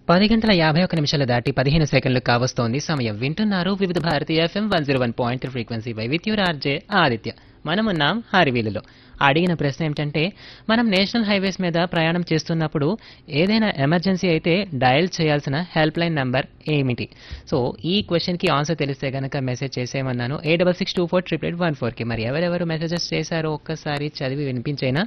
పది గంటల యాభై ఒక్క నిమిషాలు దాటి పదిహేను సెకండ్లు కావస్తోంది సమయం వింటున్నారు Vividh Bharati FM one zero one point frequency by with your RJ Aditya మనమున్నాం హారివీలులో అడిగిన ప్రశ్న ఏమిటంటే మనం నేషనల్ హైవేస్ మీద ప్రయాణం చేస్తున్నప్పుడు ఏదైనా ఎమర్జెన్సీ అయితే డయల్ చేయాల్సిన హెల్ప్ లైన్ నంబర్ ఏమిటి సో ఈ క్వశ్చన్కి ఆన్సర్ తెలిస్తే గనక మెసేజ్ చేసేయమన్నాను eight double six two four triple eight one ఫోర్కి మరి ఎవరెవరు మెసేజెస్ చేశారో ఒక్కసారి చదివి వినిపించేనా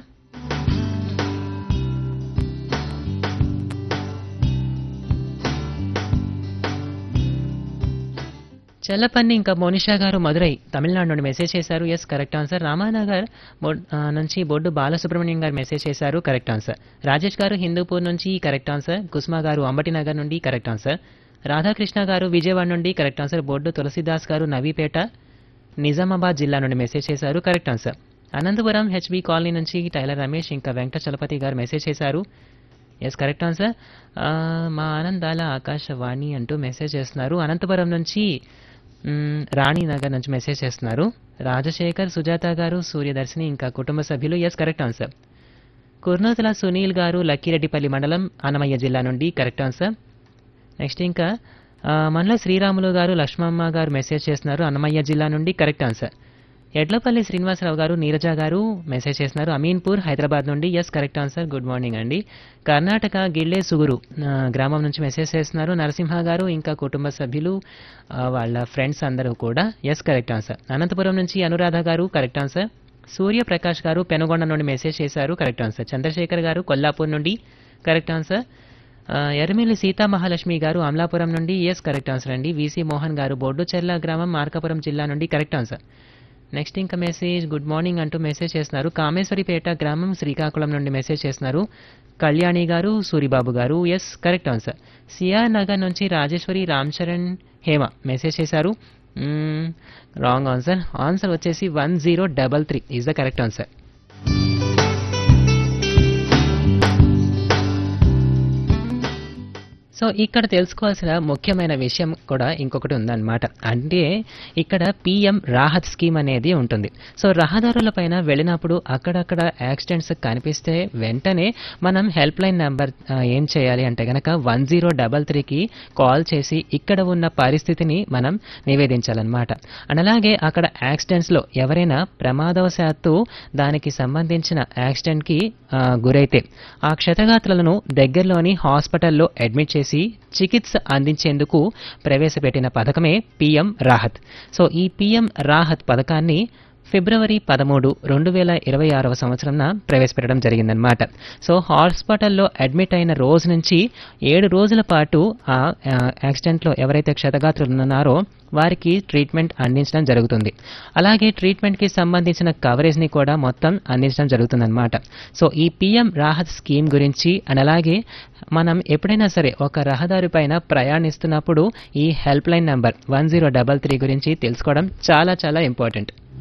చెల్లపన్ని ఇంకా మోనిషా గారు మదురై తమిళనాడు నుండి మెసేజ్ చేశారు ఎస్ కరెక్ట్ ఆన్సర్ రామానగర్ బొడ్- ఆ, నుంచి బొడ్డు బాలసుబ్రహ్మణ్యం గారు మెసేజ్ చేశారు కరెక్ట్ ఆన్సర్ రాజేష్ గారు హిందూపూర్ నుంచి కరెక్ట్ ఆన్సర్ కుస్మా గారు అంబటినగర్ నుండి కరెక్ట్ ఆన్సర్ రాధాకృష్ణ గారు విజయవాడ నుండి కరెక్ట్ ఆన్సర్ బొడ్డు తులసిదాస్ గారు నవీపేట నిజామాబాద్ జిల్లా నుండి మెసేజ్ చేశారు correct answer Anantapuram HB colony నుంచి టైలర్ రమేష్ ఇంకా వెంకట చలపతి గారు మెసేజ్ చేశారు ఎస్ కరెక్ట్ ఆన్సర్ ఆ, మా ఆనందాల ఆకాశవాణి అంటూ మెసేజ్ చేస్తున్నారు అనంతపురం నుంచి మ్, రాణినగర్ నుంచి మెసేజ్ చేస్తున్నారు రాజశేఖర్ సుజాత గారు సూర్యదర్శిని ఇంకా కుటుంబ సభ్యులు yes correct answer Kurnuthala Sunil గారు లక్కిరెడ్డిపల్లి మండలం అన్నమయ్య జిల్లా నుండి కరెక్ట్ ఆన్సర్ నెక్స్ట్ ఇంకా ఆ, మనలో శ్రీరాములు గారు లక్ష్మమ్మ గారు మెసేజ్ చేస్తున్నారు అన్నమయ్య జిల్లా నుండి కరెక్ట్ ఆన్సర్ ఎడ్లపల్లి శ్రీనివాసరావు గారు నీరజ గారు మెసేజ్ చేస్తున్నారు అమీన్పూర్ హైదరాబాద్ నుండి yes correct answer good morning అండి కర్ణాటక గిళ్ళే సుగురు ఆ, గ్రామం నుంచి మెసేజ్ చేస్తున్నారు నరసింహ గారు ఇంకా కుటుంబ సభ్యులు ఆ, వాళ్ళ ఫ్రెండ్స్ అందరూ కూడా ఎస్ కరెక్ట్ ఆన్సర్ అనంతపురం నుంచి అనురాధ గారు కరెక్ట్ ఆన్సర్ సూర్యప్రకాష్ గారు పెనుగొండ నుండి మెసేజ్ చేశారు కరెక్ట్ ఆన్సర్ చంద్రశేఖర్ గారు కొల్లాపూర్ నుండి కరెక్ట్ ఆన్సర్ ఆ, ఎర్రమిల్లి సీతా మహాలక్ష్మి గారు అమలాపురం నుండి ఎస్ కరెక్ట్ ఆన్సర్ అండి వీసీ మోహన్ గారు బొడ్డుచెర్ల గ్రామం మార్కాపురం జిల్లా నుండి కరెక్ట్ ఆన్సర్ నెక్స్ట్ ఇంకా మెసేజ్ గుడ్ మార్నింగ్ అంటూ మెసేజ్ చేస్తున్నారు కామేశ్వరిపేట గ్రామం శ్రీకాకుళం నుండి మెసేజ్ చేస్తున్నారు కళ్యాణి గారు సూరిబాబు గారు yes correct answer CR Nagar నుంచి రాజేశ్వరి రామ్ చరణ్ హేమ మెసేజ్ చేశారు రాంగ్ ఆన్సర్ ఆన్సర్ వచ్చేసి one zero double three is the correct answer so ఇక్కడ తెలుసుకోవాల్సిన ముఖ్యమైన విషయం కూడా ఇంకొకటి ఉందన్నమాట అంటే ఇక్కడ పిఎం రాహత్ స్కీమ్ అనేది ఉంటుంది సో రహదారులపైన వెళ్ళినప్పుడు అక్కడక్కడ యాక్సిడెంట్స్ కనిపిస్తే వెంటనే మనం హెల్ప్ లైన్ నెంబర్ ఏం చేయాలి అంటే గనక వన్ జీరో డబల్ త్రీకి కాల్ చేసి ఇక్కడ ఉన్న పరిస్థితిని మనం నివేదించాలన్నమాట అండ్ అలాగే అక్కడ యాక్సిడెంట్స్లో ఎవరైనా ప్రమాదవశాత్తు దానికి సంబంధించిన యాక్సిడెంట్కి ఆ, గురైతే ఆ క్షతగాత్రులను దగ్గరలోని హాస్పిటల్లో అడ్మిట్ చేసి చికిత్స అందించేందుకు ప్రవేశపెట్టిన పథకమే పిఎం రాహత్ సో ఈ పిఎం రాహత్ పథకాన్ని ఫిబ్రవరి పదమూడు రెండు వేల ఇరవై ఆరవ సంవత్సరంన ప్రవేశపెట్టడం జరిగిందనమాట సో హాస్పిటల్లో అడ్మిట్ అయిన రోజు నుంచి ఏడు రోజుల పాటు ఆ ఆ, యాక్సిడెంట్లో ఎవరైతే క్షతగాత్రులు ఉన్నారో వారికి ట్రీట్మెంట్ అందించడం జరుగుతుంది అలాగే ట్రీట్మెంట్కి సంబంధించిన కవరేజ్ని కూడా మొత్తం అందించడం జరుగుతుందన్నమాట సో ఈ పిఎం రాహత్ స్కీమ్ గురించి అండ్ అలాగే మనం ఎప్పుడైనా సరే ఒక రహదారి పైన ప్రయాణిస్తున్నప్పుడు ఈ help line number one zero double three గురించి తెలుసుకోవడం చాలా చాలా ఇంపార్టెంట్